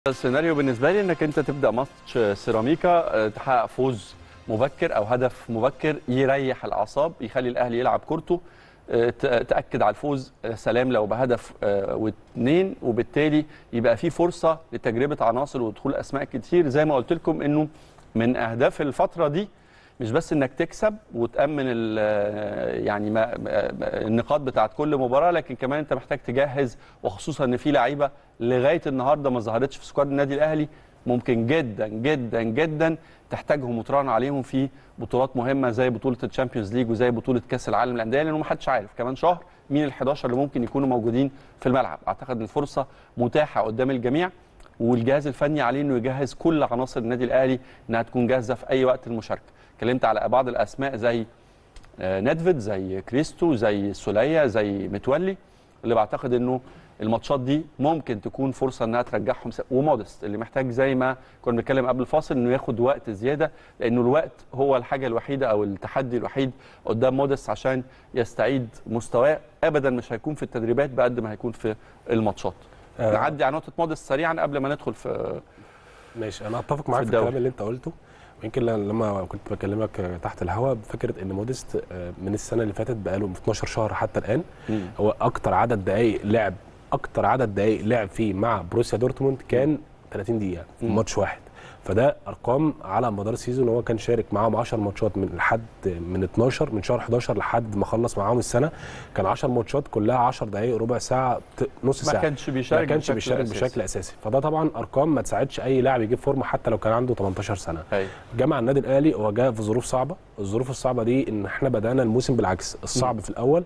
السيناريو بالنسبه لي انك انت تبدا ماتش سيراميكا آه، تحقق فوز مبكر او هدف مبكر يريح الاعصاب يخلي الاهلي يلعب كورته آه، ت- تاكد على الفوز آه، سلام لو بهدف آه، واثنين وبالتالي يبقى في فرصه لتجربه عناصر ودخول اسماء كتير زي ما قلت لكم انه من اهداف الفتره دي مش بس انك تكسب وتامن ال- يعني ما ما- النقاط بتاعت كل مباراه لكن كمان انت محتاج تجهز وخصوصا ان في لعيبه لغايه النهارده ما ظهرتش في سكواد النادي الاهلي ممكن جدا جدا جدا تحتاجهم وتراهن عليهم في بطولات مهمه زي بطوله الشامبيونز ليج وزي بطوله كاس العالم للانديه لانه ما حدش عارف كمان شهر مين ال 11 اللي ممكن يكونوا موجودين في الملعب اعتقد ان الفرصه متاحه قدام الجميع والجهاز الفني عليه انه يجهز كل عناصر النادي الاهلي انها تكون جاهزه في اي وقت المشاركه اتكلمت على بعض الاسماء زي آه، ندفيد زي كريستو زي سولية زي متولي اللي بعتقد انه الماتشات دي ممكن تكون فرصه انها ترجعهم س- ومودست اللي محتاج زي ما كنا بنتكلم قبل الفاصل انه ياخد وقت زياده لانه الوقت هو الحاجه الوحيده او التحدي الوحيد قدام مودست عشان يستعيد مستواه ابدا مش هيكون في التدريبات بقد ما هيكون في الماتشات آه. نعدي على نقطه مودست سريعا قبل ما ندخل في ماشي انا اتفق معاك في الدوري. الكلام اللي انت قلته ويمكن لما كنت بكلمك تحت الهواء بفكره ان موديست آه، من السنه اللي فاتت بقاله 12 شهر حتى الان مم. هو اكتر عدد دقائق لعب اكتر عدد دقائق لعب فيه مع بروسيا دورتموند كان 30 دقيقه في مم. ماتش واحد فده ارقام على مدار السيزون هو كان شارك معاهم 10 ماتشات من لحد من 12 من شهر 11 لحد ما خلص معاهم السنه كان 10 ماتشات كلها 10 دقائق ربع ساعه ت- نص ما ساعه كانش بيشارك ما كانش بشكل بيشارك أساسي. بشكل اساسي فده طبعا ارقام ما تساعدش اي لاعب يجيب فورمه حتى لو كان عنده 18 سنه أيوة. جمع النادي الاهلي هو جاء في ظروف صعبه الظروف الصعبه دي ان احنا بدانا الموسم بالعكس الصعب في الاول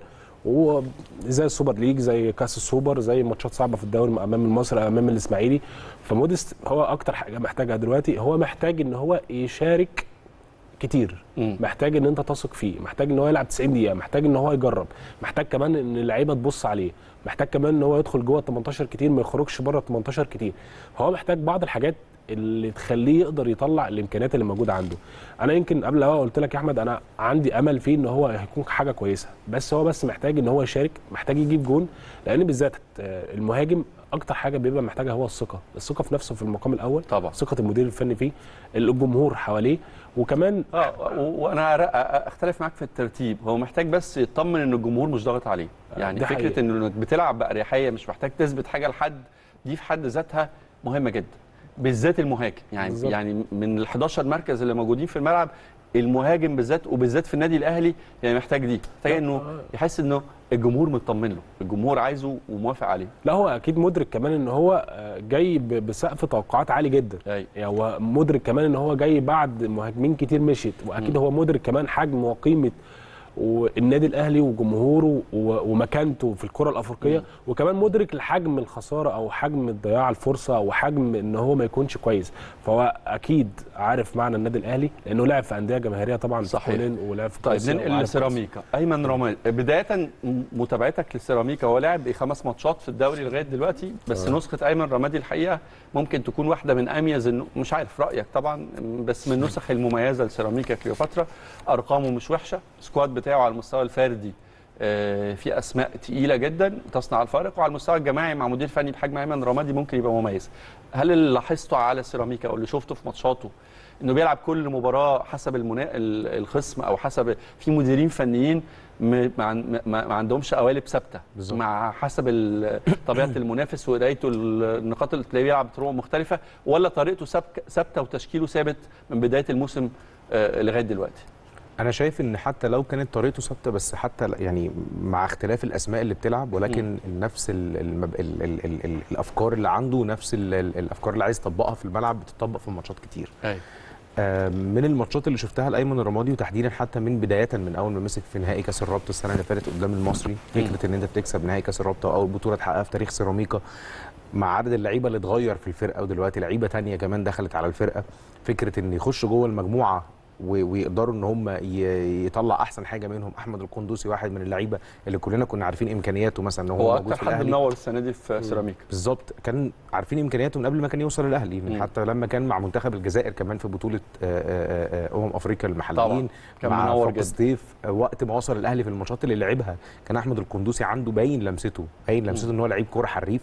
وزي السوبر ليج زي كاس السوبر زي ماتشات صعبه في الدوري امام المصري امام الاسماعيلي فموديست هو اكتر حاجه محتاجها دلوقتي هو محتاج ان هو يشارك كتير مم. محتاج ان انت تثق فيه محتاج ان هو يلعب 90 دقيقه محتاج ان هو يجرب محتاج كمان ان اللعيبه تبص عليه محتاج كمان ان هو يدخل جوه ال 18 كتير ما يخرجش بره ال 18 كتير فهو محتاج بعض الحاجات اللي تخليه يقدر يطلع الامكانيات اللي موجوده عنده انا يمكن قبل ما قلت لك يا احمد انا عندي امل فيه ان هو هيكون حاجه كويسه بس هو بس محتاج ان هو يشارك محتاج يجيب جون لان بالذات آه، المهاجم اكتر حاجه بيبقى محتاجها هو الثقه الثقه في نفسه في المقام الاول طبعا ثقه المدير الفني فيه الجمهور حواليه وكمان اه و- وانا أر- اختلف معاك في الترتيب هو محتاج بس يطمن ان الجمهور مش ضاغط عليه يعني دي فكره حقيقة. انك بتلعب باريحيه مش محتاج تثبت حاجه لحد دي في حد ذاتها مهمه جدا بالذات المهاجم يعني بالظبط. يعني من ال 11 مركز اللي موجودين في الملعب المهاجم بالذات وبالذات في النادي الاهلي يعني محتاج دي محتاج لا، انه آه. يحس انه الجمهور مطمن له الجمهور عايزه وموافق عليه لا هو اكيد مدرك كمان ان هو آه، جاي ب- بسقف توقعات عالي جدا أيوة. يعني هو مدرك كمان ان هو جاي بعد مهاجمين كتير مشيت واكيد مم. هو مدرك كمان حجم وقيمه والنادي الاهلي وجمهوره و- ومكانته في الكره الافريقيه مم. وكمان مدرك الحجم الخساره او حجم ضياع الفرصه او حجم ان هو ما يكونش كويس فهو اكيد عارف معنى النادي الاهلي لانه لعب في انديه جماهيريه طبعا في صحيح. كولين ولعب في طيب بروسيا ننقل وعارف كويس. لسيراميكا ايمن رماد بدايه م- متابعتك للسيراميكا هو لعب خمس ماتشات في الدوري لغايه دلوقتي بس آه. نسخه ايمن رمادي الحقيقه ممكن تكون واحده من اميز الن- مش عارف رايك طبعا بس من النسخ المميزه لسيراميكا كليوباترا ارقامه مش وحشه السكواد بتاعه على المستوى الفردي آه، في اسماء تقيله جدا تصنع الفارق وعلى المستوى الجماعي مع مدير فني بحجم ايمن رمادي ممكن يبقى مميز هل اللي لاحظته على سيراميكا او اللي شفته في ماتشاته انه بيلعب كل مباراه حسب المنا... ال- الخصم او حسب في مديرين فنيين م- ما, عن- ما, ما عندهمش قوالب ثابته بالظبط. مع حسب ال- طبيعه المنافس وقرايته ال- النقاط اللي تلاقيه بيلعب بطرق مختلفه ولا طريقته ثابت- ثابته وتشكيله ثابت من بدايه الموسم آه، لغايه دلوقتي انا شايف ان حتى لو كانت طريقته ثابته بس حتى ل- يعني مع اختلاف الاسماء اللي بتلعب ولكن نفس ال ال ال ال ال ال الافكار اللي عنده نفس ال ال الافكار اللي عايز يطبقها في الملعب بتطبق في ماتشات كتير ايوه آه، من الماتشات اللي شفتها لايمن الرمادي وتحديدا حتى من بدايه من اول ما مسك في نهائي كاس الرابطه السنه اللي فاتت قدام المصري فكره ان انت بتكسب نهائي كاس الرابطه واول بطوله تحققها في تاريخ سيراميكا مع عدد اللعيبه اللي اتغير في الفرقه ودلوقتي لعيبه تانية كمان دخلت على الفرقه فكره ان يخشوا جوه المجموعه و- ويقدروا ان هم ي- يطلع احسن حاجه منهم احمد القندوسي واحد من اللعيبه اللي كلنا كنا عارفين امكانياته مثلا ان هو, هو موجود اكتر في حد الاهلي منور السنه دي في سيراميكا بالظبط كان عارفين امكانياته من قبل ما كان يوصل الاهلي مم. من حتى لما كان مع منتخب الجزائر كمان في بطوله آه، آه، آه، امم افريقيا المحليين طبعاً. كان مع منور فوق جدا. ستيف آه، وقت ما وصل الاهلي في الماتشات اللي لعبها كان احمد القندوسي عنده باين لمسته باين لمسته ان هو لعيب كوره حريف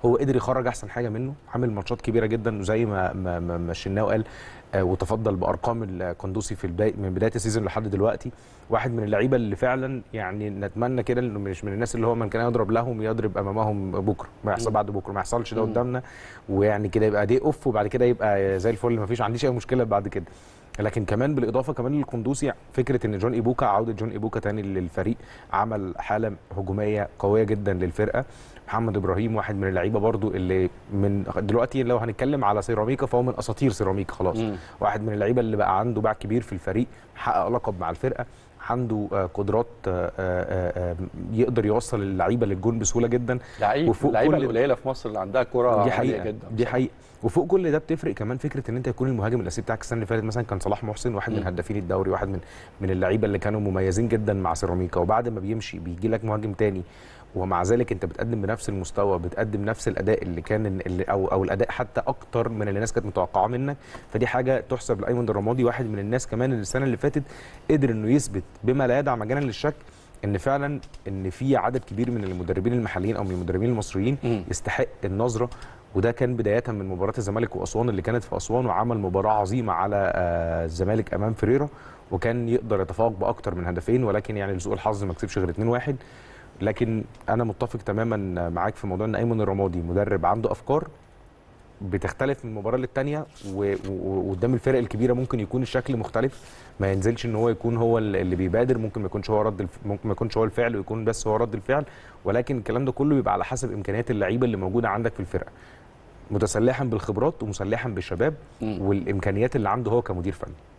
هو قدر يخرج احسن حاجه منه عامل ماتشات كبيره جدا وزي ما ما ما ما الشناوي قال آه، وتفضل بارقام القندوسي في البدايه من بدايه السيزون لحد دلوقتي واحد من اللعيبه اللي فعلا يعني نتمنى كده انه مش من الناس اللي هو من كان يضرب لهم يضرب امامهم بكره ما يحصل بعد بكره ما يحصلش ده مم. قدامنا ويعني كده يبقى دي اوف وبعد كده يبقى زي الفل ما فيش عنديش اي مشكله بعد كده لكن كمان بالاضافه كمان للقندوسي فكره ان جون ايبوكا عوده جون ايبوكا تاني للفريق عمل حاله هجوميه قويه جدا للفرقه محمد ابراهيم واحد من اللعيبه برضو اللي من دلوقتي لو هنتكلم على سيراميكا فهو من اساطير سيراميكا خلاص مم. واحد من اللعيبه اللي بقى عنده باع كبير في الفريق حقق لقب مع الفرقه عنده آه، قدرات آه، آه، آه، يقدر يوصل اللعيبه للجون بسهوله جدا لعيب وفوق اللعيبه كل- القليله في مصر اللي عندها كره دي عالية حقيقه جدا دي حقيقه وفوق كل ده بتفرق كمان فكره ان انت يكون المهاجم الاساسي بتاعك السنه اللي فاتت مثلا كان صلاح محسن واحد من مم. هدافين الدوري واحد من من اللعيبه اللي كانوا مميزين جدا مع سيراميكا وبعد ما بيمشي بيجي لك مهاجم تاني ومع ذلك انت بتقدم بنفس المستوى بتقدم نفس الاداء اللي كان اللي او او الاداء حتى اكتر من اللي الناس كانت متوقعاه منك فدي حاجه تحسب لايمن الرمادي واحد من الناس كمان اللي السنه اللي فاتت قدر انه يثبت بما لا يدع مجالا للشك ان فعلا ان في عدد كبير من المدربين المحليين او من المدربين المصريين مم. يستحق النظره وده كان بدايه من مباراه الزمالك واسوان اللي كانت في اسوان وعمل مباراه عظيمه على آه، الزمالك امام فريرا وكان يقدر يتفوق باكتر من هدفين ولكن يعني لسوء الحظ ما كسبش غير 2-1 لكن انا متفق تماما معاك في موضوع ان ايمن الرمادي مدرب عنده افكار بتختلف من مباراه للتانيه و- و- وقدام الفرق الكبيره ممكن يكون الشكل مختلف ما ينزلش ان هو يكون هو اللي بيبادر ممكن ما يكونش هو رد الف... ممكن ما يكونش هو الفعل ويكون بس هو رد الفعل ولكن الكلام ده كله بيبقى على حسب امكانيات اللعيبه اللي موجوده عندك في الفرقه متسلحا بالخبرات ومسلحا بالشباب مم. والامكانيات اللي عنده هو كمدير فني